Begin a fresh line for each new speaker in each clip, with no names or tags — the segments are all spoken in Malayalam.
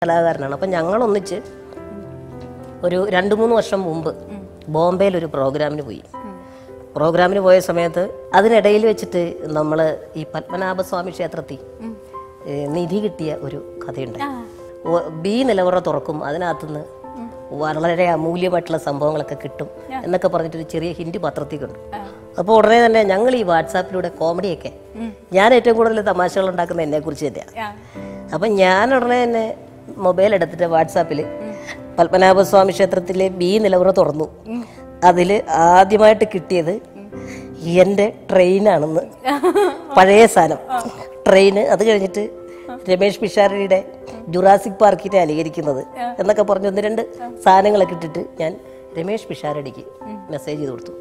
കലാകാരനാണ് അപ്പം ഞങ്ങളൊന്നിച്ച് ഒരു രണ്ട് മൂന്ന് വർഷം മുമ്പ് ബോംബെയിൽ ഒരു പ്രോഗ്രാമിന് പോയി പ്രോഗ്രാമിന് പോയ സമയത്ത് അതിനിടയിൽ വെച്ചിട്ട് നമ്മൾ ഈ പത്മനാഭസ്വാമി ക്ഷേത്രത്തിൽ ഏ, നിധി കിട്ടിയ ഒരു കഥയുണ്ട് ഓ- ബി നിലവറ തുറക്കും അതിനകത്തുനിന്ന് വളരെ അമൂല്യമായിട്ടുള്ള സംഭവങ്ങളൊക്കെ കിട്ടും എന്നൊക്കെ പറഞ്ഞിട്ടൊരു ചെറിയ ഹിന്ദി പത്രത്തിൽ കണ്ടു അപ്പോൾ ഉടനെ തന്നെ ഞങ്ങൾ ഈ വാട്സാപ്പിലൂടെ കോമഡിയൊക്കെ ഞാൻ ഏറ്റവും കൂടുതൽ തമാശകൾ ഉണ്ടാക്കുന്ന എന്നെ കുറിച്ച് തന്നെയാണ് അപ്പം ഞാൻ ഉടനെ തന്നെ മൊബൈൽ എടുത്തിട്ട് വാട്സാപ്പിൽ പത്മനാഭസ്വാമി ക്ഷേത്രത്തിലെ ബി നിലവറ തുറന്നു അതിൽ ആദ്യമായിട്ട് കിട്ടിയത് എൻ്റെ ട്രെയിനാണെന്ന് പഴയ സാധനം ട്രെയിന് അത് കഴിഞ്ഞിട്ട് രമേഷ് പിഷാരടിയുടെ ജുറാസിക് പാർക്കിനെ അനുകരിക്കുന്നത് എന്നൊക്കെ പറഞ്ഞ് ഒന്ന് രണ്ട് സാധനങ്ങളൊക്കെ ഇട്ടിട്ട് ഞാൻ രമേഷ് പിഷാരടിക്ക് മെസ്സേജ് ചെയ്ത് കൊടുത്തു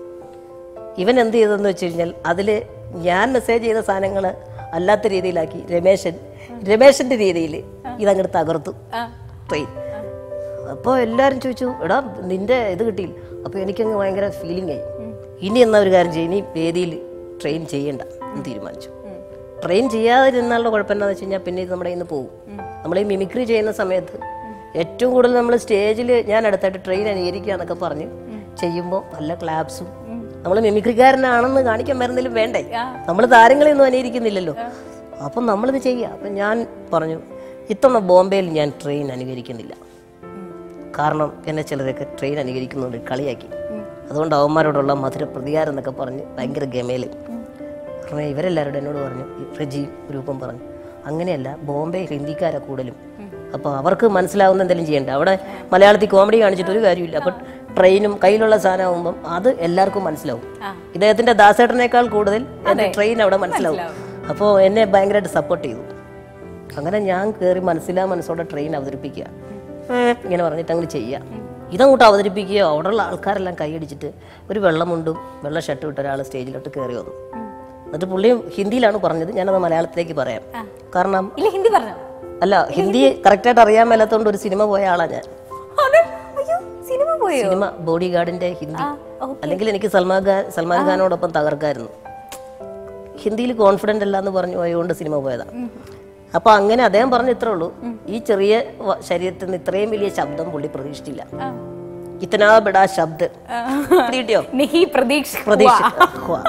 ഇവൻ എന്ത് ചെയ്തെന്ന് വെച്ച് കഴിഞ്ഞാൽ അതിൽ ഞാൻ മെസ്സേജ് ചെയ്ത സാധനങ്ങൾ അല്ലാത്ത രീതിയിലാക്കി രമേശൻ രമേശന്റെ രീതിയിൽ ഇതങ്ങോട്ട് തകർത്തു ട്രെയിൻ അപ്പോൾ എല്ലാവരും ചോദിച്ചു എടാ നിന്റെ ഇത് കിട്ടിയില്ല അപ്പോൾ എനിക്കങ്ങ് ഭയങ്കര ഫീലിംഗ് ആയി ഇനി എന്നാ ഒരു കാര്യം ചെയ്യും ഇനി വേദിയിൽ ട്രെയിൻ ചെയ്യണ്ട എന്ന് തീരുമാനിച്ചു ട്രെയിൻ ചെയ്യാതിരുന്നാലുള്ള കുഴപ്പം എന്താണെന്ന് വെച്ച് കഴിഞ്ഞാൽ പിന്നെ ഇത് നമ്മുടെ ഇന്ന് പോകും നമ്മൾ ഈ മിമിക്രി ചെയ്യുന്ന സമയത്ത് ഏറ്റവും കൂടുതൽ നമ്മൾ സ്റ്റേജിൽ ഞാൻ അടുത്തായിട്ട് ട്രെയിൻ അനുകരിക്കുക എന്നൊക്കെ പറഞ്ഞ് ചെയ്യുമ്പോൾ നല്ല ക്ലാപ്സും നമ്മൾ മിമിക്രിക്കാരനാണെന്ന് കാണിക്കാൻ വരുന്നതിലും വേണ്ടേ നമ്മൾ താരങ്ങളെ ഒന്നും അനുകരിക്കുന്നില്ലല്ലോ അപ്പം നമ്മളിത് ചെയ്യുക അപ്പം ഞാൻ പറഞ്ഞു ഇത്തവണ ബോംബെയിൽ ഞാൻ ട്രെയിൻ അനുകരിക്കുന്നില്ല കാരണം എന്നെ ചിലരൊക്കെ ട്രെയിൻ അനുകരിക്കുന്നുണ്ട് കളിയാക്കി അതുകൊണ്ട് അവന്മാരോടുള്ള മധുര പ്രതികാരം എന്നൊക്കെ പറഞ്ഞ് ഭയങ്കര ഗമയില് പറഞ്ഞ ഇവരെല്ലാവരോടും എന്നോട് പറഞ്ഞു ഈ റജി രൂപം പറഞ്ഞു അങ്ങനെയല്ല ബോംബെ ഹിന്ദിക്കാരാ കൂടുതലും അപ്പോൾ അവർക്ക് മനസ്സിലാവുന്ന എന്തെങ്കിലും ചെയ്യണ്ട അവിടെ മലയാളത്തിൽ കോമഡി കാണിച്ചിട്ട് ഒരു കാര്യമില്ല അപ്പം ട്രെയിനും കയ്യിലുള്ള സാധനമാകുമ്പം അത് എല്ലാവർക്കും മനസ്സിലാവും ഇദ്ദേഹത്തിന്റെ ദാസേട്ടനേക്കാൾ കൂടുതൽ എൻ്റെ ട്രെയിൻ അവിടെ മനസ്സിലാവും അപ്പോൾ എന്നെ ഭയങ്കരമായിട്ട് സപ്പോർട്ട് ചെയ്തു അങ്ങനെ ഞാൻ കയറി മനസ്സിലാ മനസ്സോടെ ട്രെയിൻ അവതരിപ്പിക്കുക ഇങ്ങനെ പറഞ്ഞിട്ട് അങ്ങ് ചെയ്യുക ഇതങ്ങോട്ട് അവതരിപ്പിക്കുകയോ അവിടെയുള്ള ആൾക്കാരെല്ലാം കൈയടിച്ചിട്ട് ഒരു വെള്ളമുണ്ടും വെള്ള ഷർട്ടും ഇട്ട ഒരാൾ സ്റ്റേജിലോട്ട് കയറി വന്നു എന്നിട്ട് പുള്ളി ഹിന്ദിയിലാണ് പറഞ്ഞത് ഞാനത് മലയാളത്തിലേക്ക് പറയാം കാരണം
ഇല്ല ഹിന്ദി പറഞ്ഞോ
അല്ല ഹിന്ദി കറക്റ്റായിട്ട് അറിയാൻ മേലാത്തതുകൊണ്ട് ഒരു സിനിമ പോയ ആളാണ് ഞാൻ
അതെ അയ്യോ സിനിമ പോയോ
സിനിമ ബോഡി ഗാർഡിന്റെ ഹിന്ദി അല്ലെങ്കിൽ എനിക്ക് സൽമാൻ ഖാൻ സൽമാൻ ഖാനോടൊപ്പം തകർക്കായിരുന്നു ഹിന്ദിയിൽ കോൺഫിഡൻ്റ് അല്ല എന്ന് പറഞ്ഞു പോയതുകൊണ്ട് സിനിമ പോയതാണ് അപ്പൊ അങ്ങനെ അദ്ദേഹം പറഞ്ഞ ഇത്രേ ഉള്ളൂ ഈ ചെറിയ വ- ശരീരത്തിൽ നിന്ന് ഇത്രയും വലിയ ശബ്ദം പുള്ളി പ്രതീക്ഷിച്ചില്ല ഇത്തനാ ബിടാ ശബ്ദ കിട്ടിയോ
നെഹി പ്രതീക്ഷ
പ്രതീക്ഷ ഹുവാ.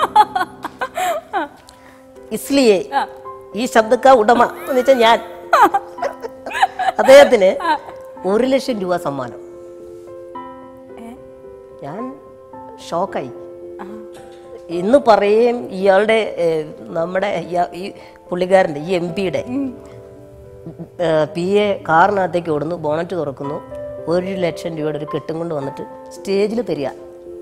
ഇസ്ലിയെ ഈ ശബ്ദക്ക ഉടമ എന്ന് വെച്ചാൽ ഞാൻ അദ്ദേഹത്തിന് ഒരു ലക്ഷം രൂപ സമ്മാനം ഞാൻ ഷോക്കായി ഇന്ന് പറയുകയും ഇയാളുടെ ഏഹ്, നമ്മുടെ ഇയാ- ഈ പുള്ളിക്കാരൻ്റെ ഈ എം പിയുടെ പി എ കാറിനകത്തേക്ക് ഓടുന്നു ബോണറ്റ് തുറക്കുന്നു ഒരു ലക്ഷം രൂപയുടെ ഒരു കെട്ടും കൊണ്ട് വന്നിട്ട് സ്റ്റേജിൽ തരിക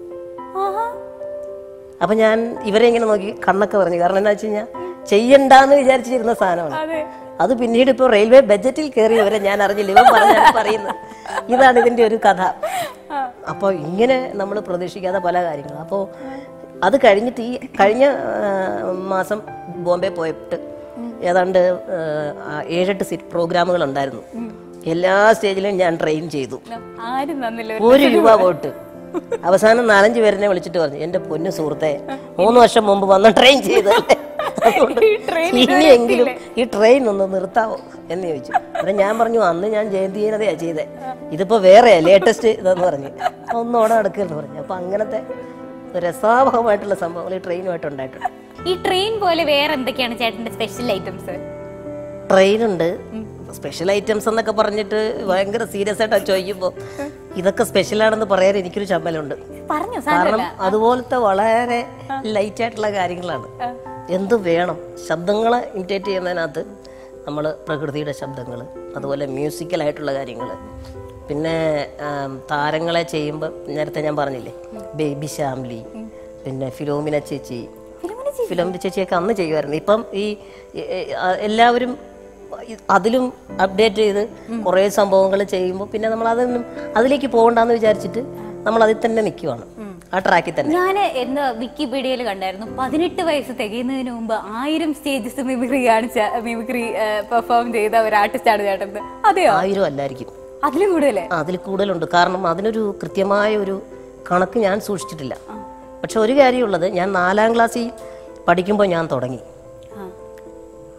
അപ്പൊ ഞാൻ ഇവരെ ഇങ്ങനെ നോക്കി കണ്ണൊക്കെ പറഞ്ഞു കാരണം എന്താ വെച്ച് കഴിഞ്ഞാൽ ചെയ്യണ്ടെന്ന് വിചാരിച്ചിരുന്ന സാധനമാണ്
അതെ
അത് പിന്നീട് ഇപ്പോൾ റെയിൽവേ ബഡ്ജറ്റിൽ കയറിയവരെ ഞാൻ അറിഞ്ഞില്ല ഇവൻ പറഞ്ഞാണ് പറയുന്നത് ഇതാണ് ഇതിന്റെ ഒരു കഥ അപ്പോൾ ഇങ്ങനെ നമ്മൾ പ്രതീക്ഷിക്കാത്ത പല കാര്യങ്ങളും അപ്പോൾ അത് കഴിഞ്ഞിട്ട് ഈ കഴിഞ്ഞ ആ, മാസം ബോംബെ പോയിട്ട് ഏതാണ്ട് ആ, ഏഴെട്ട് സിറ്റ് പ്രോഗ്രാമുകൾ ഉണ്ടായിരുന്നു എല്ലാ സ്റ്റേജിലും ഞാൻ ട്രെയിൻ ചെയ്തു
ആരും തന്നില്ല
ഒരു രൂപ പോയിട്ട് അവസാനം നാലഞ്ച് പേരെന്നെ വിളിച്ചിട്ട് പറഞ്ഞു എന്റെ പൊന്നു സുഹൃത്തെ മൂന്ന് വർഷം മുമ്പ് വന്ന് ട്രെയിൻ ചെയ്തല്ലേ അതുകൊണ്ട്
ഈ train
ഇനിയെങ്കിലും ഈ ട്രെയിൻ ഒന്ന് നിർത്താവോ എന്ന് ചോദിച്ചു അപ്പൊ ഞാൻ പറഞ്ഞു അന്ന് ഞാൻ ജയന്തിയനതയാ ചെയ്തേ ഇതിപ്പോ വേറെ ലേറ്റസ്റ്റ് ഇതെന്ന് പറഞ്ഞു ഒന്നോടെ നടക്കുമെന്ന് പറഞ്ഞു അപ്പൊ അങ്ങനത്തെ രസാവഹമായിട്ടുള്ള സംഭവങ്ങൾ ഈ ട്രെയിനുമായിട്ട് ഉണ്ടായിട്ടുണ്ട്
ഈ ട്രെയിൻ പോലെ വേറെ എന്തൊക്കെയാണ് ചേട്ടന്റെ സ്പെഷ്യൽ ഐറ്റംസ്
ട്രെയിനുണ്ട് സ്പെഷ്യൽ ഐറ്റംസ് എന്നൊക്കെ പറഞ്ഞിട്ട് ഭയങ്കര സീരിയസ് ആയിട്ടാ ചോദിക്കുമ്പോൾ ഇതൊക്കെ സ്പെഷ്യലാണെന്ന് പറയാൻ എനിക്കൊരു ചമ്മലുണ്ട്
പറഞ്ഞു
കാരണം അതുപോലത്തെ വളരെ ലൈറ്റ് ആയിട്ടുള്ള കാര്യങ്ങളാണ് എന്ത് വേണം ശബ്ദങ്ങളെ ഇമിറ്റേറ്റ് ചെയ്യുന്നതിനകത്ത് നമ്മൾ പ്രകൃതിയുടെ ശബ്ദങ്ങൾ അതുപോലെ മ്യൂസിക്കലായിട്ടുള്ള കാര്യങ്ങൾ പിന്നെ ആം, താരങ്ങളെ ചെയ്യുമ്പോൾ നേരത്തെ ഞാൻ പറഞ്ഞില്ലേ ബേബി ശ്യാംലി പിന്നെ ഫിലോമിന ചേച്ചി ഫിലോമിന ചേച്ചിയൊക്കെ അന്ന് ചെയ്യുമായിരുന്നു ഇപ്പം ഈ ഈ- ഈ- ആ, എല്ലാവരും ഇ- അതിലും അപ്ഡേറ്റ് ചെയ്ത് കുറേ സംഭവങ്ങൾ ചെയ്യുമ്പോൾ പിന്നെ നമ്മൾ അതൊന്നും അതിലേക്ക് പോകണ്ടെന്ന് വിചാരിച്ചിട്ട് നമ്മൾ അതിൽ തന്നെ നിൽക്കുവാണ് ആ ട്രാക്കിൽ തന്നെ
ഞാൻ എന്താ വിക്കിപീഡിയയിൽ കണ്ടായിരുന്നു പതിനെട്ട് വയസ്സ് തികയുന്നതിന് മുമ്പ് ആയിരം സ്റ്റേജസ് മിമിക്രി കാണിച്ച മിമിക്രി പെർഫോം ചെയ്ത ഒരു ആർട്ടിസ്റ്റാണ് ചേട്ടൻ അതെയോ
ആയിരം അല്ലായിരിക്കും
അതിലും കൂടുതലേ
ആ, അതിൽ കൂടുതലുണ്ട് കാരണം അതിനൊരു കൃത്യമായ ഒരു കണക്ക് ഞാൻ സൂക്ഷിച്ചിട്ടില്ല പക്ഷെ ഒരു കാര്യമുള്ളത് ഞാൻ നാലാം ക്ലാസ്സിൽ പഠിക്കുമ്പോൾ ഞാൻ തുടങ്ങി
ആ.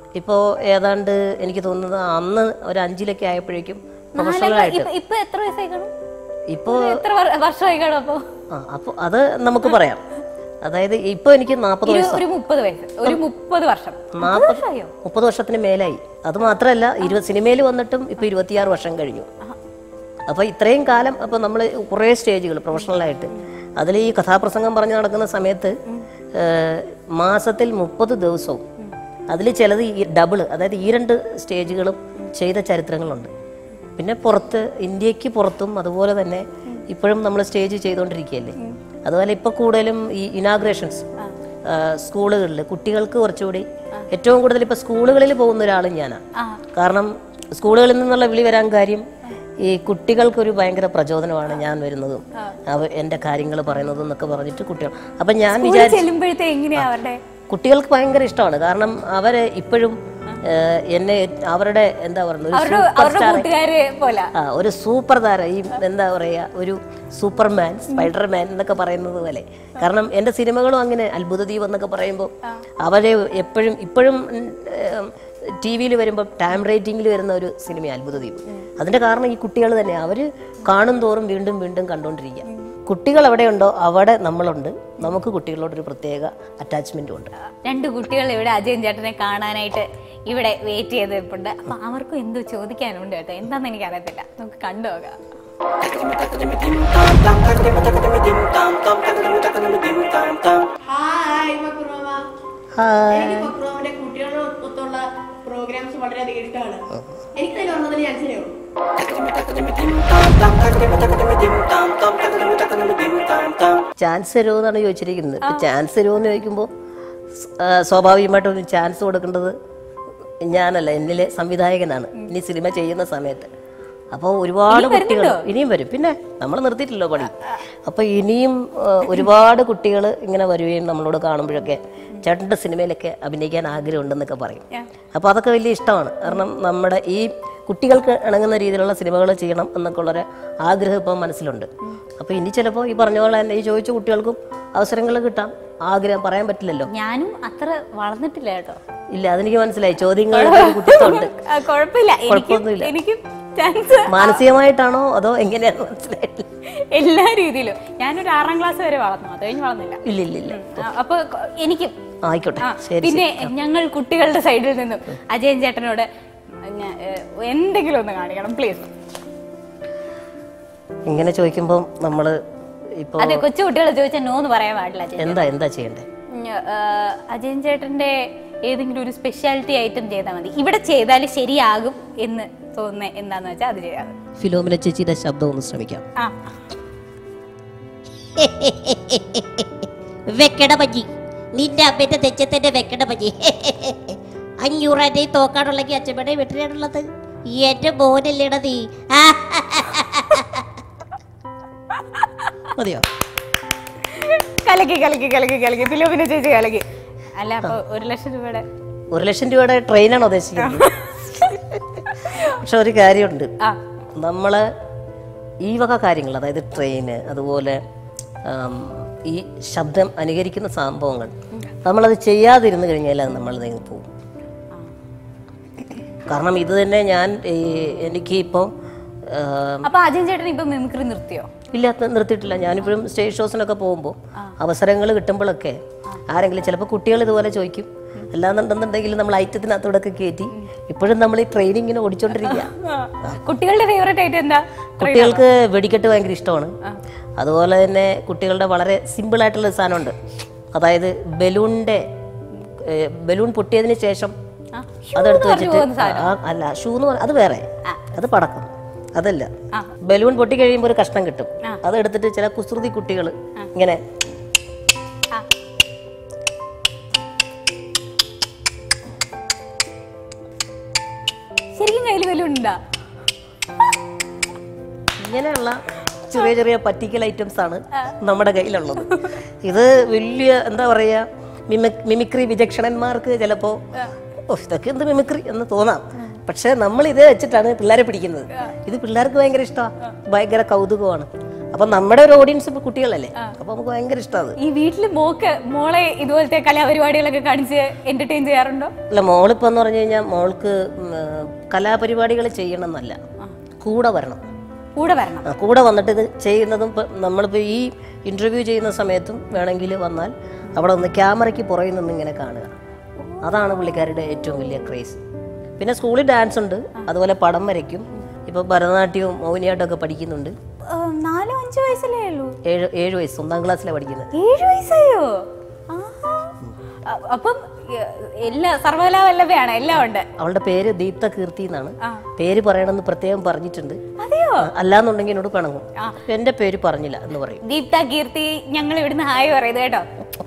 ഇപ്പോൾ ഏതാണ്ട് എനിക്ക് തോന്നുന്നത് അന്ന് ഒരു അഞ്ചിലൊക്കെ ആയപ്പോഴേക്കും
നാലല്ല,
പ്രൊഫഷണലായിട്ട്
ഇപ്പൊ- ഇപ്പൊ എത്ര വയസ്സായി കാണും
ഇപ്പോൾ
എത്ര വർ- വർഷമായി കാണും അപ്പൊ
ആ അപ്പോൾ അത് നമുക്ക് പറയാം അതായത് ഇപ്പോൾ എനിക്ക് നാൽപ്പത്
ഒരു
വയസ്സ്
ഒരു മുപ്പത് വയസ്സ് ഒരു മുപ്പത് വർഷം മുപ്പത്
നാൽപ്പത്
വർഷമായോ
മുപ്പത് വർഷത്തിന് മേലായി അത് മാത്രമല്ല ഇരുപത് സിനിമയിൽ വന്നിട്ടും ഇപ്പോൾ ഇരുപത്തിയാറ് വർഷം കഴിഞ്ഞു അപ്പോൾ ഇത്രയും കാലം അപ്പോൾ നമ്മൾ കുറേ സ്റ്റേജുകൾ പ്രൊഫഷണലായിട്ട് അതിൽ ഈ കഥാപ്രസംഗം പറഞ്ഞ് നടക്കുന്ന സമയത്ത് ഏഹ്, മാസത്തിൽ മുപ്പത് ദിവസവും അതിൽ ചിലത് ഈ ഡബിൾ അതായത് ഈ രണ്ട് സ്റ്റേജുകളും ചെയ്ത ചരിത്രങ്ങളുണ്ട് പിന്നെ പുറത്ത് ഇന്ത്യക്ക് പുറത്തും അതുപോലെ തന്നെ ഇപ്പോഴും നമ്മൾ സ്റ്റേജ് ചെയ്തുകൊണ്ടിരിക്കുകയല്ലേ അതുപോലെ ഇപ്പോൾ കൂടുതലും ഈ ഇനാഗ്രേഷൻസ് സ്കൂളുകളിൽ കുട്ടികൾക്ക് കുറച്ചുകൂടി ഏറ്റവും കൂടുതൽ ഇപ്പോൾ സ്കൂളുകളിൽ പോകുന്ന ഒരാളും ഞാനാണ്
ആ
കാരണം സ്കൂളുകളിൽ നിന്നുള്ള വിളി വരാൻ കാര്യം ഈ കുട്ടികൾക്കൊരു ഭയങ്കര പ്രചോദനമാണ് ഞാൻ വരുന്നതും അവ എൻ്റെ കാര്യങ്ങൾ പറയുന്നതും എന്നൊക്കെ പറഞ്ഞിട്ട് കുട്ടികൾ അപ്പം ഞാൻ
സ്കൂളിൽ
വിചാരിച്ചു
ചെല്ലുമ്പോഴത്തെ എങ്ങനെയാ അവരുടെ
കുട്ടികൾക്ക് ഭയങ്കര ഇഷ്ടമാണ് കാരണം അവര് ഇപ്പോഴും ഏഹ്, എന്നെ അവരുടെ എന്താ പറയുന്നത് ഒരു
അവരുടെ
സൂപ്പർ
അവരുടെ കൂട്ടുകാര് പോലെ
ആ ഒരു സൂപ്പർ താരം ഈ എന്താ പറയുക ഒരു സൂപ്പർമാൻ സ്പൈഡർമാൻ എന്നൊക്കെ പറയുന്നത് പോലെ കാരണം എൻ്റെ സിനിമകളും അങ്ങനെ അത്ഭുത ദ്വീപ് എന്നൊക്കെ പറയുമ്പോൾ അവരെ എപ്പോഴും ഇപ്പോഴും ടി വിയിൽ വരുമ്പോൾ ടൈം റേറ്റിംഗിൽ വരുന്ന ഒരു സിനിമ അത്ഭുത ദ്വീപ് അതിൻ്റെ കാരണം ഈ കുട്ടികൾ തന്നെ അവർ കാണും തോറും വീണ്ടും വീണ്ടും കണ്ടുകൊണ്ടിരിക്കുക കുട്ടികൾ എവിടെയുണ്ടോ അവിടെ നമ്മളുണ്ട് നമുക്ക് കുട്ടികളോടൊരു പ്രത്യേക അറ്റാച്ച്മെൻറ്റും ഉണ്ട്
രണ്ട് കുട്ടികൾ ഇവിടെ അജയൻ ചേട്ടനെ കാണാനായിട്ട് ഇവിടെ വെയിറ്റ് ചെയ്ത് നിൽപ്പുണ്ട് അപ്പൊ അവർക്കും എന്തോ ചോദിക്കാനുണ്ട് കേട്ടോ എന്താന്ന് എനിക്ക് അറിയത്തില്ല നമുക്ക് കണ്ടു നോക്കാം
ഹായ് മക്രൂമ
ഹായ്
എനിക്ക് മക്രൂമിന്റെ കുട്ടികളൊത്തുള്ള പ്രോഗ്രാംസ് വളരെയധികം ഇഷ്ടമാണ് എനിക്ക് തന്നെ ഒന്നതിന് ചാൻസിലേ ഉള്ളൂ
ചാൻസ് തരുമോ എന്നാണ് ചോദിച്ചിരിക്കുന്നത് ഇപ്പൊ ചാൻസ് തരുമോ എന്ന് ചോദിക്കുമ്പോൾ സ്വാഭാവികമായിട്ടും ഒരു ചാൻസ് കൊടുക്കേണ്ടത് ഞാനല്ല എന്നിലെ സംവിധായകനാണ് ഇനി സിനിമ ചെയ്യുന്ന സമയത്ത് അപ്പോൾ ഒരുപാട് കുട്ടികൾ ഇനിയും വരും പിന്നെ നമ്മൾ നിർത്തിയിട്ടില്ലോ പണി അപ്പോൾ ഇനിയും ആ, ഒരുപാട് കുട്ടികൾ ഇങ്ങനെ വരികയും നമ്മളോട് കാണുമ്പോഴൊക്കെ ചേട്ടൻ്റെ സിനിമയിലൊക്കെ അഭിനയിക്കാൻ ആഗ്രഹമുണ്ടെന്നൊക്കെ പറയും അപ്പോൾ അതൊക്കെ വലിയ ഇഷ്ടമാണ് കാരണം നമ്മുടെ ഈ കുട്ടികൾക്ക് ഇണങ്ങുന്ന രീതിയിലുള്ള സിനിമകൾ ചെയ്യണം എന്നൊക്കെ ഉള്ളൊരു ആഗ്രഹം ഇപ്പം മനസ്സിലുണ്ട് അപ്പോൾ ഇനി ചിലപ്പോൾ ഈ പറഞ്ഞ പോലെ തന്നെ ഈ ചോദിച്ച കുട്ടികൾക്കും അവസരങ്ങൾ കിട്ടാം ആഗ്രഹം പറയാൻ പറ്റില്ലല്ലോ
ഞാനും അത്ര വളർന്നിട്ടില്ല കേട്ടോ
ഇല്ല അതെനിക്ക് മനസ്സിലായി ചോദ്യങ്ങൾ കുട്ടികളുണ്ട്
ആ, കുഴപ്പമില്ല എനിക്ക്
കുഴപ്പമൊന്നുമില്ല.
എനിക്ക് ചാൻസ്
മാനസികമായിട്ടാണോ അതോ എങ്ങനെയാണെന്ന് മനസ്സിലായില്ല
എല്ലാ രീതിയിലും ഞാനൊരു ആറാം ക്ലാസ് വരെ വളർന്നു അത് കഴിഞ്ഞ് വളർന്നില്ല
ഇല്ല ഇല്ല ഇല്ല
ആ, അപ്പൊ എനിക്ക്
ആയിക്കോട്ടെ
ആ,
ശരി
പിന്നെ ഞങ്ങൾ കുട്ടികളുടെ സൈഡിൽ നിന്നും അജയൻ ചേട്ടനോട് ഞാൻ, ഏ, എന്തെങ്കിലും ഒന്ന് കാണിക്കണം പ്ലീസ്
ഇങ്ങനെ ചോദിക്കുമ്പോൾ നമ്മൾ ഇപ്പോൾ
അതെ കൊച്ചു കുട്ടികൾ ചോദിച്ചാൽ നോ എന്ന് പറയാൻ പാടില്ല അജയൻ
എന്താ എന്താ ചെയ്യണ്ടേ
ഉം, ആ, അജയൻ ചേട്ടന്റെ ഏതെങ്കിലും ഒരു സ്പെഷ്യാലിറ്റി ഐറ്റം ചെയ്താൽ മതി ഇവിടെ ചെയ്താൽ ശരിയാകും എന്ന് തോന്നുന്നത് എന്താന്ന് വെച്ചാൽ അത് ചെയ്യാം
ഫിലോമിന ചേച്ചിയുടെ ശബ്ദം ഒന്ന് ശ്രമിക്കാം
ആ
വെക്കട പഞ്ഞി നിന്റെ അമ്മേന്റെ തെച്ചത്തിന്റെ വെക്കട പഞ്ഞി അഞ്ഞൂറാൻ്റെ തോക്കാടുള്ളെങ്കിൽ അച്ഛമ്മയുടെ വീട്ടിലാണുള്ളത് എന്റെ മോനല്ലേടാ നീ ആ,
മതിയോ
കലക്കി കലക്കി കലക്കി കലക്കി ഫിലോമിന ചേച്ചി കലക്കി അല്ല അപ്പൊ ഒരു ലക്ഷം രൂപയുടെ
ഒരു ലക്ഷം രൂപയുടെ ട്രെയിനാണ് ഉദ്ദേശിക്കുന്നത് പക്ഷെ ഒരു കാര്യമുണ്ട്
ആ
നമ്മൾ ഈ വക കാര്യങ്ങൾ അതായത് ട്രെയിന് അതുപോലെ ആം, ഈ ശബ്ദം അനുകരിക്കുന്ന സംഭവങ്ങൾ നമ്മളത് ചെയ്യാതിരുന്നു കഴിഞ്ഞാൽ അത് നമ്മൾ നീങ്ങി പോകും കാരണം ഇത് തന്നെ ഞാൻ ഈ എനിക്ക് ഇപ്പോൾ
അപ്പൊ അജയൻ ചേട്ടൻ ഇപ്പൊ മിമിക്രി നിർത്തിയോ
ഇല്ല ന- നിർത്തിയിട്ടില്ല ഞാനിപ്പോഴും സ്റ്റേജ് ഷോസിനൊക്കെ പോകുമ്പോൾ അവസരങ്ങൾ കിട്ടുമ്പോഴൊക്കെ ആരെങ്കിലും ചിലപ്പോൾ കുട്ടികൾ ഇതുപോലെ ചോദിക്കും അല്ലാന്നുണ്ടെന്നുണ്ടെങ്കിൽ നമ്മൾ ഐറ്റത്തിനകത്തൂടെ കയറ്റി ഇപ്പോഴും നമ്മൾ ഈ ട്രെയിനിങ്ങിന് ഓടിച്ചോണ്ടിരിക്കുക
കുട്ടികളുടെ ഫേവറേറ്റ് ആയിട്ട് എന്താ
കുട്ടികൾക്ക് വെടിക്കെട്ട് ഭയങ്കര ഇഷ്ടമാണ് അതുപോലെ തന്നെ കുട്ടികളുടെ വളരെ സിമ്പിൾ ആയിട്ടുള്ള ഒരു സാധനമുണ്ട് അതായത് ബലൂണിന്റെ ഏഹ്, ബലൂൺ പൊട്ടിയതിന് ശേഷം
ആ,
അതെടുത്ത്
പറഞ്ഞു
വെച്ചിട്ട്
പോകുന്ന സാധനം.
ആ, അല്ല ഷൂ എന്ന് പറഞ്ഞ അത് വേറെ അത് പടക്കം അതല്ല
ആ.
ബലൂൺ പൊട്ടി കഴിയുമ്പോൾ ഒരു കഷ്ണം കിട്ടും അത് എടുത്തിട്ട് ചില കുസൃതി കുട്ടികൾ ഇങ്ങനെ
ആ. ശരിക്കും കയ്യിൽ വല്ലുണ്ടാ
ഇങ്ങനെയുള്ള ചെറിയ ചെറിയ പറ്റിക്കൽ ഐറ്റംസ് ആണ് നമ്മുടെ കയ്യിലുള്ളത് ഇത് വലിയ എന്താ പറയാ മിമിക് മിമിക്രി വിചക്ഷണന്മാർക്ക് ചിലപ്പോ ഓ ഇതൊക്കെ എന്ത് മിമിക്രി എന്ന് തോന്നാം പക്ഷെ നമ്മൾ ഇത് വെച്ചിട്ടാണ് പിള്ളേരെ പിടിക്കുന്നത് ഇത് പിള്ളേർക്ക് ഭയങ്കര ഇഷ്ടമാണ് ഭയങ്കര കൗതുകമാണ് അപ്പൊ നമ്മുടെ ഒരു ഓഡിയൻസ് ഇപ്പൊ കുട്ടികളല്ലേ അപ്പൊ നമുക്ക് ഭയങ്കര ഇഷ്ടമാണ്
ഈ വീട്ടില് മോക്ക് മോളെ ഇതുപോലത്തെ കലാപരിപാടികളൊക്കെ കാണിച്ച് എന്റർടൈൻ ചെയ്യാറുണ്ടോ
അല്ല മോളിപ്പോ എന്ന് പറഞ്ഞു കഴിഞ്ഞാൽ മോൾക്ക് ഉം, കലാപരിപാടികൾ ചെയ്യണം എന്നല്ല കൂടെ വരണം
കൂടെ വരണം
ആ, കൂടെ വന്നിട്ട് ഇത് ചെയ്യുന്നതും ഇപ്പം നമ്മളിപ്പോൾ ഈ ഇൻ്റർവ്യൂ ചെയ്യുന്ന സമയത്തും വേണമെങ്കിൽ വന്നാൽ അവിടെ നിന്ന് ക്യാമറയ്ക്ക് പുറകിൽ നിന്ന് ഇങ്ങനെ കാണുക അതാണ് പുള്ളിക്കാരുടെ ഏറ്റവും വലിയ ക്രേസ് പിന്നെ സ്കൂളിൽ ഡാൻസ് ഉണ്ട് അതുപോലെ പടം വരയ്ക്കും ഇപ്പോൾ ഭരതനാട്യവും മോഹിനിയാട്ടമൊക്കെ പഠിക്കുന്നുണ്ട്
ഏഹ്, നാലോ അഞ്ചോ വയസ്സല്ലേ ഉള്ളൂ
ഏഴ് ഏഴ് വയസ്സ് ഒന്നാം ക്ലാസ്സിലാണ് പഠിക്കുന്നത്
ഏഴു വയസ്സായോ ആഹാ. അ- അപ്പം എ- എല്ലാ സർവകലാവല്ലഭയാണ് എല്ലാം ഉണ്ട്
അവളുടെ പേര് ദീപ്ത കീർത്തി എന്നാണ്
ആ.
പേര് പറയണമെന്ന് പ്രത്യേകം പറഞ്ഞിട്ടുണ്ട്
അതെയോ
ആ, അല്ലാന്നുണ്ടെങ്കിൽ എന്നോട് പിണങ്ങും എൻ്റെ പേര് പറഞ്ഞില്ല എന്ന് പറയും
ദീപ്ത കീർത്തി ഞങ്ങൾ ഇവിടുന്ന് ഹായ് പറയുന്നത് കേട്ടോ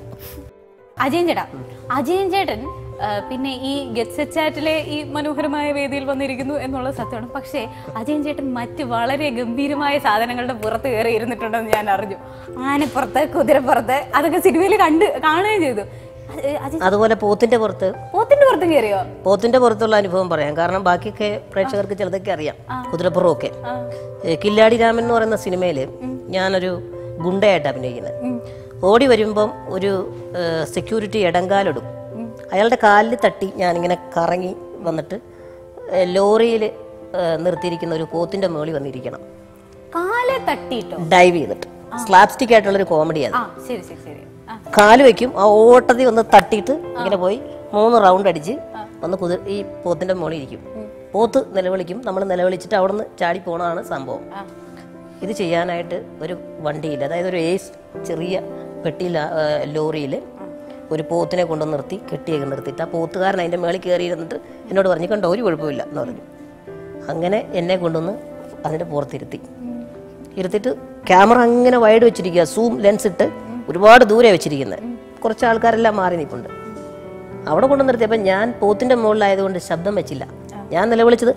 അജയൻ ചേട്ടാ അജയൻ ചേട്ടൻ ആ, പിന്നെ ഈ ഗെറ്റ്സ് ചാറ്റിലെ ഈ മനോഹരമായ വേദിയിൽ വന്നിരിക്കുന്നു എന്നുള്ളത് സത്യമാണ് പക്ഷേ അജയൻ ചേട്ടൻ മറ്റ് വളരെ ഗംഭീരമായ സാധനങ്ങളുടെ പുറത്ത് കയറി ഇരുന്നിട്ടുണ്ടെന്ന് ഞാൻ അറിഞ്ഞു ആനപ്പുറത്ത് കുതിരപ്പുറത്ത് അതൊക്കെ സിനിമയിൽ കണ്ട് കാണുകയും ചെയ്തു അത് അജയൻ
അതുപോലെ പോത്തിന്റെ പുറത്ത്
പോത്തിന്റെ പുറത്തും കയറിയോ
പോത്തിന്റെ പുറത്തുള്ള അനുഭവം പറയാം കാരണം ബാക്കിയൊക്കെ പ്രേക്ഷകർക്ക് ചിലതൊക്കെ അറിയാം കുതിരപ്പുറമൊക്കെ ഏ, കില്ലാടി രാമൻ എന്ന് പറയുന്ന സിനിമയിൽ ഞാനൊരു ഗുണ്ടയായിട്ട് അഭിനയിക്കുന്നത് ഓടി വരുമ്പം ഒരു സെക്യൂരിറ്റി ഇടങ്കാലിടും അയാളുടെ കാലിൽ തട്ടി ഞാനിങ്ങനെ കറങ്ങി വന്നിട്ട് ലോറിയിൽ നിർത്തിയിരിക്കുന്ന ഒരു പോത്തിന്റെ മേളിൽ വന്നിരിക്കണം
കാലെ തട്ടിയിട്ടോ
ഡൈവ് ചെയ്തിട്ട് സ്ലാപ്സ്റ്റിക് ആയിട്ടുള്ളൊരു കോമഡി അത്
ആ ശരി ശരി ശരി ആ
കാല് വെക്കും ആ ഓട്ടത്തിൽ ഒന്ന് തട്ടിയിട്ട് ഇങ്ങനെ പോയി മൂന്ന് റൗണ്ട് അടിച്ച് ഒന്ന് കുതിർ ഈ പോത്തിന്റെ മുകളിൽ ഇരിക്കും പോത്ത് നിലവിളിക്കും നമ്മൾ നിലവിളിച്ചിട്ട് അവിടെ നിന്ന് ചാടി പോണതാണ് സംഭവം ഇത് ചെയ്യാനായിട്ട് ഒരു വണ്ടിയിൽ അതായത് ഒരു ഏസ് ചെറിയ പെട്ടി ലോറിയിൽ ഒരു പോത്തിനെ കൊണ്ടു നിർത്തി കെട്ടിയൊക്കെ നിർത്തിയിട്ട് ആ പോത്തുകാരൻ അതിൻ്റെ മേളിൽ കയറി ഇരുന്നിട്ട് എന്നോട് പറഞ്ഞു കണ്ടോ ഒരു കുഴപ്പമില്ല എന്ന് പറഞ്ഞു അങ്ങനെ എന്നെ കൊണ്ടുവന്ന് അതിൻ്റെ പുറത്തിരുത്തി ഇരുത്തിയിട്ട് ക്യാമറ അങ്ങനെ വൈഡ് വെച്ചിരിക്കുക സൂം ലെൻസ് ഇട്ട് ഒരുപാട് ദൂരെ വെച്ചിരിക്കുന്നത് കുറച്ച് ആൾക്കാരെല്ലാം മാറി നിൽപ്പുണ്ട് അവിടെ കൊണ്ടു നിർത്തിയപ്പോൾ ഞാൻ പോത്തിൻ്റെ മുകളിലായതുകൊണ്ട് ശബ്ദം വെച്ചില്ല ഞാൻ നിലവിളിച്ചത്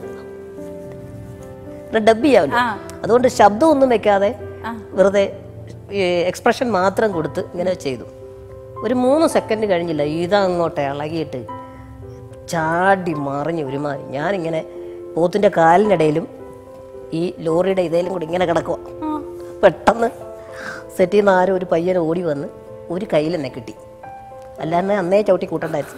ഡബ് ചെയ്യാമല്ലോ അതുകൊണ്ട് ശബ്ദമൊന്നും വെക്കാതെ വെറുതെ എക്സ്പ്രഷൻ മാത്രം കൊടുത്ത് ഇങ്ങനെ ചെയ്തു ഒരു മൂന്ന് സെക്കൻഡ് കഴിഞ്ഞില്ല ഇതങ്ങോട്ട് ഇളകിയിട്ട് ചാടി മറിഞ്ഞ് ഒരുമാതിരി ഞാനിങ്ങനെ പോത്തിൻ്റെ കാലിനിടയിലും ഈ ലോറിയുടെ ഇതേലും കൂടി ഇങ്ങനെ കിടക്കുക പെട്ടെന്ന് സെറ്റിൽ നിന്ന് ആരും ഒരു പയ്യൻ ഓടി വന്ന് ഒരു കയ്യിൽ എന്നെ കിട്ടി അല്ലാതെ അന്നേ ചവിട്ടി കൂട്ടണ്ടായിരുന്നു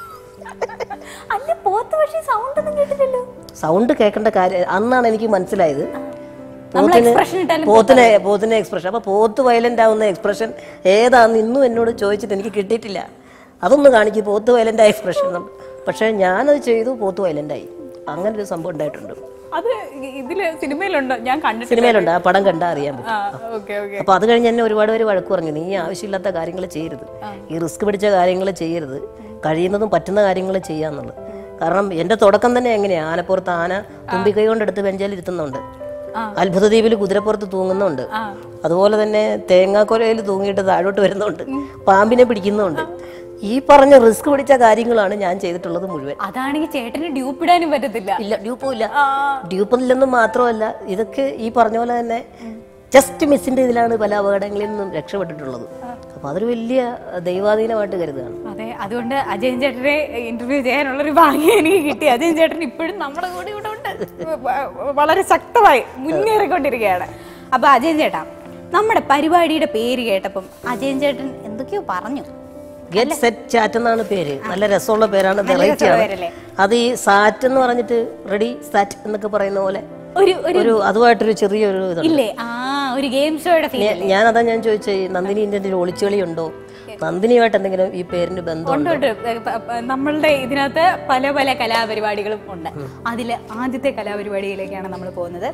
അല്ല പോത്ത് പക്ഷേ സൗണ്ട് ഒന്നും കേട്ടില്ലല്ലോ
സൗണ്ട് കേൾക്കേണ്ട കാര്യം അന്നാണ് എനിക്ക് മനസ്സിലായത്
നമ്മൾ
പോത്തിന്
expression ഇട്ടാലും
പോത്തിന് പോത്തിന് എക്സ്പ്രഷൻ അപ്പൊ പോത്ത് വയലന്റ് ആവുന്ന എക്സ്പ്രഷൻ ഏതാന്ന് ഇന്നും എന്നോട് ചോദിച്ചിട്ട് എനിക്ക് കിട്ടിയിട്ടില്ല അതൊന്ന് കാണിക്കും പോത്ത് വയലന്റ് ആയ എക്സ്പ്രഷൻ പക്ഷെ ഞാനത് ചെയ്തു പോത്ത് വയലന്റ് ആയി അങ്ങനെ ഒരു സംഭവം ഉണ്ടായിട്ടുണ്ട്
അത് ഇതില് സിനിമയിലുണ്ടോ ഞാൻ കണ്ടിട്ടില്ല
സിനിമയിലുണ്ട് ആ പടം കണ്ടാൽ അറിയാൻ പറ്റും
ആ ഓക്കെ ഓക്കെ
അപ്പൊ അത് കഴിഞ്ഞ് എന്നെ ഒരുപാട് പേര് വഴക്ക് പറഞ്ഞു നീ ആവശ്യമില്ലാത്ത കാര്യങ്ങൾ ചെയ്യരുത് ഈ റിസ്ക് പിടിച്ച കാര്യങ്ങൾ ചെയ്യരുത് കഴിയുന്നതും പറ്റുന്ന കാര്യങ്ങൾ ചെയ്യാന്നുള്ളത് കാരണം എന്റെ തുടക്കം തന്നെ എങ്ങനെയാ ആനപ്പുറത്ത് ആന തുമ്പിക്കൈ കൊണ്ടെടുത്ത് ബെഞ്ചിൽ ഇരുത്തുന്നുണ്ട് അത്ഭുത ദ്വീപിൽ കുതിരപ്പുറത്ത് തൂങ്ങുന്നുണ്ട് അതുപോലെ തന്നെ തേങ്ങാക്കൊലയിൽ തൂങ്ങിയിട്ട് താഴോട്ട് വരുന്നുണ്ട് പാമ്പിനെ പിടിക്കുന്നുണ്ട് ഈ പറഞ്ഞ റിസ്ക് പിടിച്ച കാര്യങ്ങളാണ് ഞാൻ ചെയ്തിട്ടുള്ളത് മുഴുവൻ
അതാണെങ്കിൽ ചേട്ടന് ഡ്യൂപ്പ് ഇടാനും പറ്റത്തില്ല
ഇല്ല ഡ്യൂപ്പും ഇല്ല ഡ്യൂപ്പ് ഇല്ലെന്നും മാത്രമല്ല ഇതൊക്കെ ഈ പറഞ്ഞ പോലെ തന്നെ ജസ്റ്റ് മിസ്സിന്റെ ഇതിലാണ് പല അപകടങ്ങളിൽ നിന്നും രക്ഷപ്പെട്ടിട്ടുള്ളത് അപ്പൊ അതൊരു വലിയ ദൈവാധീനമായിട്ട് കരുതുകയാണ്
അതെ അതുകൊണ്ട് അജയൻ ചേട്ടനെ ഇന്റർവ്യൂ ചെയ്യാനുള്ളൊരു ഭാഗ്യം എനിക്ക് കിട്ടി അജയൻ ചേട്ടൻ ഇപ്പോഴും നമ്മുടെ കൂടെ ഇവിടെ ഉണ്ട് വ- വളരെ ശക്തമായി മുന്നേറിക്കൊണ്ടിരിക്കുകയാണ് അപ്പൊ അജയൻ ചേട്ടാ നമ്മുടെ പരിപാടിയുടെ പേര് കേട്ടപ്പം അജയൻ ചേട്ടൻ എന്തൊക്കെയോ പറഞ്ഞു
ഗെറ്റ് സെറ്റ് ചാറ്റ് എന്നാണ് പേര് നല്ല രസമുള്ള പേരാണ് വെറൈറ്റി
രസമുള്ള
ആണ്
പേരല്ലേ?
അത് ഈ സാറ്റ് എന്ന് പറഞ്ഞിട്ട് റെഡി സാറ്റ് എന്നൊക്കെ പറയുന്ന പോലെ
ഒരു ഒരു
ഒരു അതുമായിട്ടൊരു ചെറിയൊരു ഇതുണ്ട്
ഇല്ലേ ആ ഒരു ഗെയിം ഷോയുടെ ഫീൽ
ഞാ- ഞാനതാ ഞാൻ ചോദിച്ചത് ഈ നന്ദിനി ഇതിന്റെ ഒരു ഒളിച്ചുകളി ഉണ്ടോ നന്ദിനിയുമായിട്ട് എന്തെങ്കിലും ഈ പേരിന് ബന്ധമുണ്ടോ
ഉണ്ട് ഉണ്ട്. ഏ, പ- പ- നമ്മളുടെ ഇതിനകത്ത് പല പല കലാപരിപാടികളും ഉണ്ട് അതിൽ ആദ്യത്തെ കലാപരിപാടിയിലേക്കാണ് നമ്മൾ പോകുന്നത്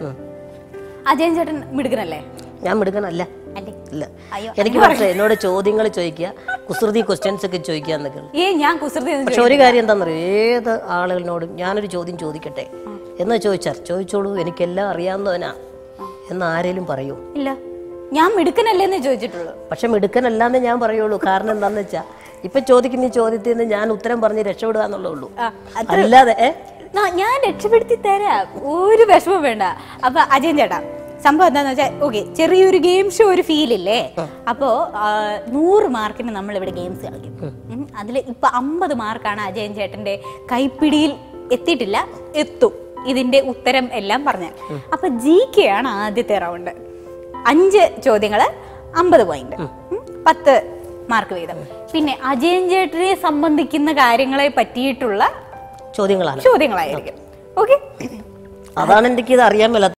അജയൻ ചേട്ടൻ മിടുക്കനല്ലേ
ഞാൻ മിടുക്കനല്ല
അല്ലേ
ഇല്ല
അയ്യോ,
എനിക്ക് പക്ഷേ എന്നോട് ചോദ്യങ്ങൾ ചോദിക്കുക കുസൃതി ക്വസ്റ്റ്യൻസ് ഒക്കെ ചോദിക്കുക എന്നൊക്കെ ഉള്ളു.
ഏ ഞാൻ കുസൃതി ഒന്നും
പക്ഷെ ഒരു കാര്യം എന്താണെന്നറിയോ ഏത് ആളുകളോടും ഞാനൊരു ചോദ്യം ചോദിക്കട്ടെ എന്ന് ചോദിച്ചാൽ ചോദിച്ചോളൂ എനിക്കെല്ലാം അറിയാവുന്നവനാ എന്ന് ആരേലും പറയൂ
ഇല്ല ഞാൻ മിടുക്കനല്ലേന്നേ ചോദിച്ചിട്ടുള്ളൂ
പക്ഷെ മിടുക്കനല്ലാന്നേ ഞാൻ പറയുള്ളൂ കാരണം എന്താന്ന് വെച്ചാ ഇപ്പൊ ചോദിക്കുന്ന ഈ ചോദ്യത്തിൽ നിന്ന് ഞാൻ ഉത്തരം പറഞ്ഞ് രക്ഷപ്പെടുക എന്നുള്ളേ ഉള്ളൂ
ആ,
അല്ലാതെ ഏ?
ന- ഞാൻ രക്ഷപ്പെടുത്തി തരാം ഒരു വിഷമം വേണ്ട അപ്പൊ അജയൻ ചേട്ടാ സംഭവം എന്താന്ന് വെച്ചാൽ ഓക്കെ ചെറിയൊരു ഗെയിം ഷോ ഒരു ഫീൽ ഇല്ലേ അപ്പോ ആ, നൂറ് മാർക്കിന് നമ്മൾ ഇവിടെ ഗെയിംസ് കളിക്കും ഉം, അതില് ഇപ്പൊ അമ്പത് മാർക്കാണ് അജയൻ ചേട്ടന്റെ കൈപ്പിടിയിൽ എത്തിയിട്ടില്ല എത്തും ഇതിന്റെ ഉത്തരം എല്ലാം പറഞ്ഞാൽ അപ്പൊ ജി കെ ആണ് ആദ്യത്തെ റൗണ്ട് അഞ്ച് ചോദ്യങ്ങള് അമ്പത് പോയിന്റ് പത്ത് മാർക്ക് വീതം പിന്നെ അജയൻ ചേട്ടനെ സംബന്ധിക്കുന്ന കാര്യങ്ങളെ പറ്റിയിട്ടുള്ള
ചോദ്യങ്ങളാണ്
ചോദ്യങ്ങളായിരിക്കും ഓക്കെ
അതാണ് എനിക്ക് ഇത് അറിയാൻ മേലാത്ത